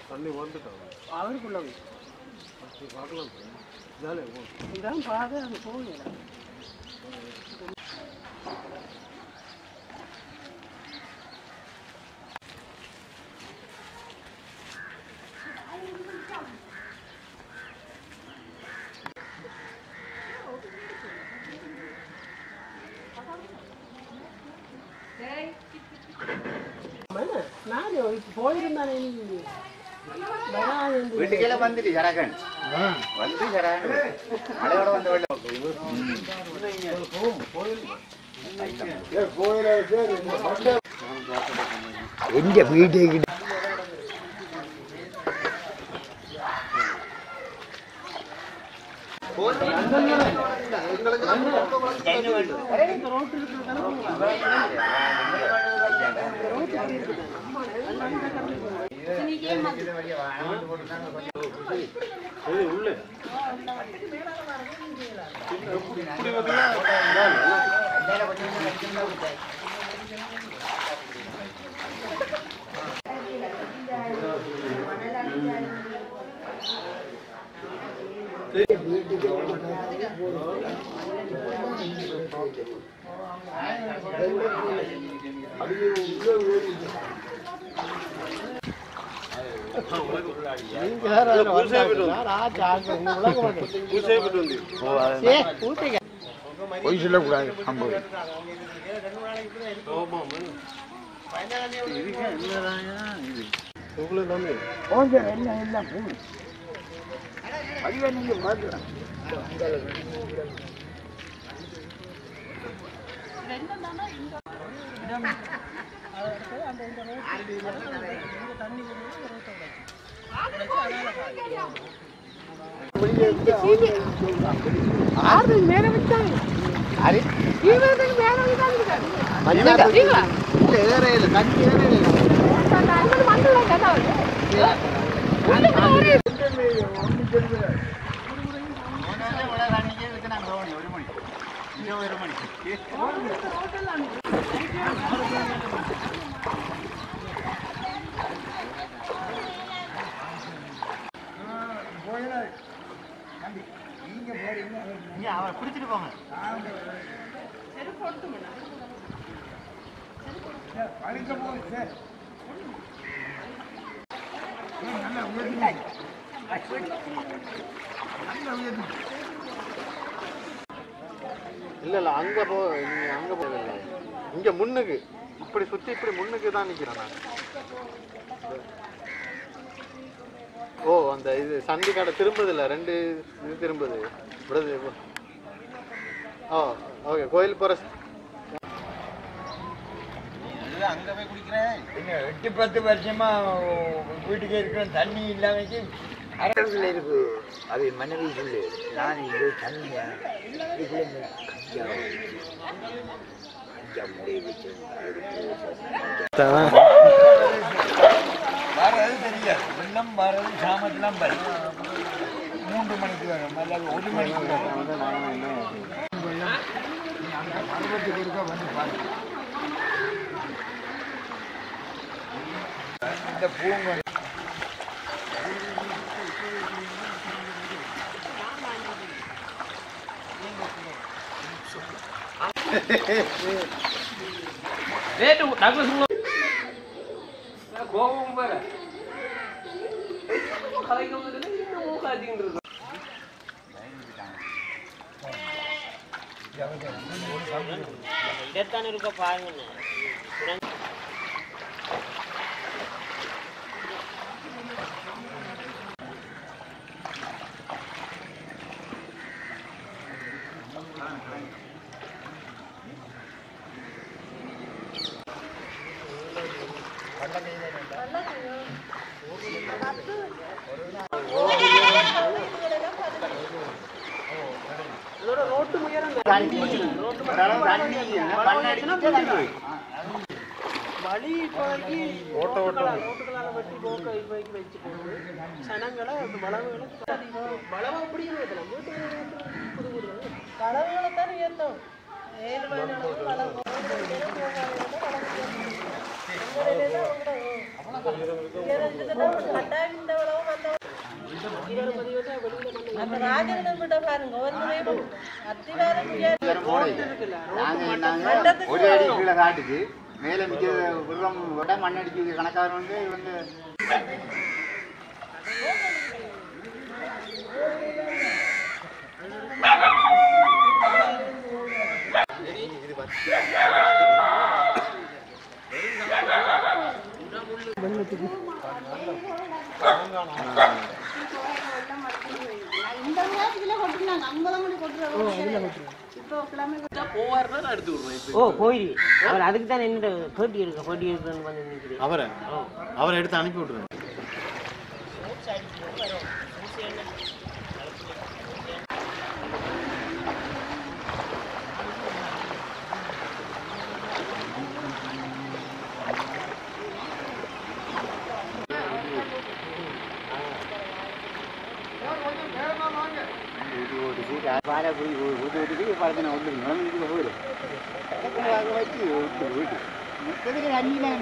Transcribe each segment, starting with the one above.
தண்ணி வந்துட்டாங்க அவருக்குள்ள பார்க்கலாம் ஜாலியாக போகணும் இதான் பார்த்து அங்கே போகல நான் இப்போ போயிருந்தானே நீ வராது வீட்டுக்கெல்லாம் வந்துட்டு சரகன் வந்து சரகன் மழையோட வந்த வெள்ளம் எங்க வீட்டுக்கு பொய் சொல்லக்கூடாது ஐம்பது கொஞ்சம் எல்லாம் எல்லாம் பூ அதுவே நீங்க பார்க்கலாம் ஆறு மேல வச்சாங்க அது இருபதுக்கு மேல வச்சாங்க இல்ல ஏறையில தண்ணி ஏறையில அந்த மண்டல கதை ஒரு மணி ஒரு மணி அவரை பிடிச்சிட்டு போங்க இல்ல இல்ல அங்க போ நீங்க அங்க போகல இங்க முன்னுக்கு இப்படி சுத்தி இப்படி முன்னுக்கு தான் நிக்கிறேன் நான் ஓ அந்த இது சந்தி கடை திரும்புது இல்ல ரெண்டு இது திரும்புது விடுது ஓ ஓகே கோயில் போற அங்க போய் குடிக்கிறேன் எட்டு பத்து வருஷமா வீட்டுக்கு இருக்கிற தண்ணி இல்லாம அரசுல இருக்கு அது மனைவி சொல்லு நான் இது தண்ணியா இதுல வரது தெரியாது வெள்ளம் வரது சாமத்திலாம் வரும் மூன்று மணிக்கு வரும் அல்லது ஒரு மணிக்கு வரும் அந்த பருவத்துக்கு ஒருக்கா வந்து பாருங்க இந்த பூங்க ரேட்டு டக்ளஸ் கோபம் பாரு கலைக்க வந்துட்டு இன்னும் மூக்காச்சிக்கிட்டு இருக்கு இதைத்தான் இருக்க பாருங்க இதோட ரோட்டு முயரம் வழி இப்போதைக்கு ரோட்டுகளால் வெட்டி போக்க இப்போதைக்கு வச்சு போகுது சனங்களை அந்த வளவுகளை வளவு அப்படியே ஏற்றலாம் புது புது வளவுகளை தானே ஏற்றோம் ஏழு வயது அளவு வளவு வளவு கட்டாயம் இந்த உலகம் அந்த அந்த ராஜேந்திரன் கிட்ட பாருங்க ஒரு முறையும் அத்திவாரம் நாங்க நாங்க ஒரு அடி கீழே காட்டுக்கு மேல மிக்க விடுறோம் விட மண்ணடிக்கு கணக்காரர் வந்து வந்து இந்த நேரத்துல கொட்டுனாங்க அங்கெல்லாம் கூட கொட்டுறாங்க இப்போ கிளம்பி ஓ போயிடு அவர் அதுக்கு தான் என்ன போட்டி இருக்கு போட்டி இருக்குன்னு வந்து நிற்கிறேன் அவரை அவரை எடுத்து அனுப்பி விட்ருங்க பாறை போய் ஊட்டு ஊட்டுக்கு பழத்தின வந்து நிலமதிக்கு போயிடும் வாங்க வச்சு விட்டு போயிட்டு முப்பதுக்கு அஞ்சு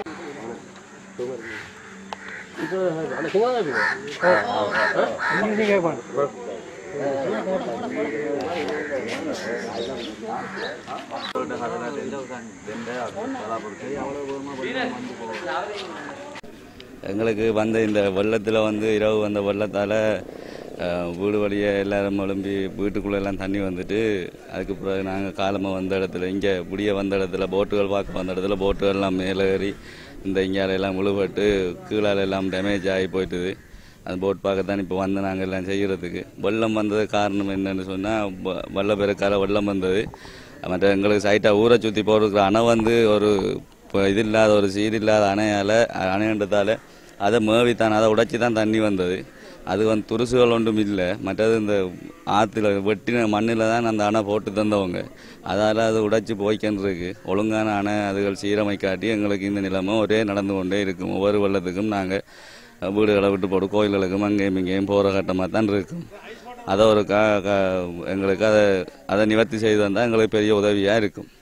எங்களுக்கு வந்த இந்த வெள்ளத்தில் வந்து இரவு வந்த வெள்ளத்தால் வீடு வழியே எல்லாரும் எழும்பி வீட்டுக்குள்ளே எல்லாம் தண்ணி வந்துட்டு அதுக்கு பிறகு நாங்கள் காலமாக வந்த இடத்துல இங்கே புடிய வந்த இடத்துல போட்டுகள் பார்க்க வந்த இடத்துல போட்டுகள்லாம் மேலே ஏறி இந்த இங்கால எல்லாம் விழுபட்டு கீழால எல்லாம் டேமேஜ் ஆகி போயிட்டுது அந்த போட் பார்க்கத்தான் இப்போ வந்து நாங்கள் எல்லாம் செய்கிறதுக்கு வெள்ளம் வந்தது காரணம் என்னன்னு சொன்னால் வெள்ளப்பெருக்கால வெள்ளம் வந்தது மற்ற எங்களுக்கு சைட்டாக ஊரை சுற்றி போடுற அணை வந்து ஒரு இப்போ இது இல்லாத ஒரு சீர் இல்லாத அணையால் அணையன்றதால அதை மேவித்தான் அதை உடைச்சி தான் தண்ணி வந்தது அது வந்து துருசுகள் ஒன்றும் இல்லை மற்றது இந்த ஆற்றுல வெட்டின மண்ணில் தான் அந்த அணை போட்டு தந்தவங்க அதால் அது உடைச்சி போய்க்கின்றிருக்கு ஒழுங்கான அணை அதுகள் சீரமைக்காட்டி எங்களுக்கு இந்த நிலைமை ஒரே நடந்து கொண்டே இருக்கும் ஒவ்வொரு வெள்ளத்துக்கும் நாங்கள் வீடுகளை விட்டு போட்டு கோயில்களுக்கும் அங்கேயும் இங்கேயும் போகிற கட்டமாக தான் இருக்கும் அதை ஒரு கா கா- எங்களுக்கு அதை அதை நிவர்த்தி செய்து வந்தால் எங்களுக்கு பெரிய உதவியாக இருக்கும்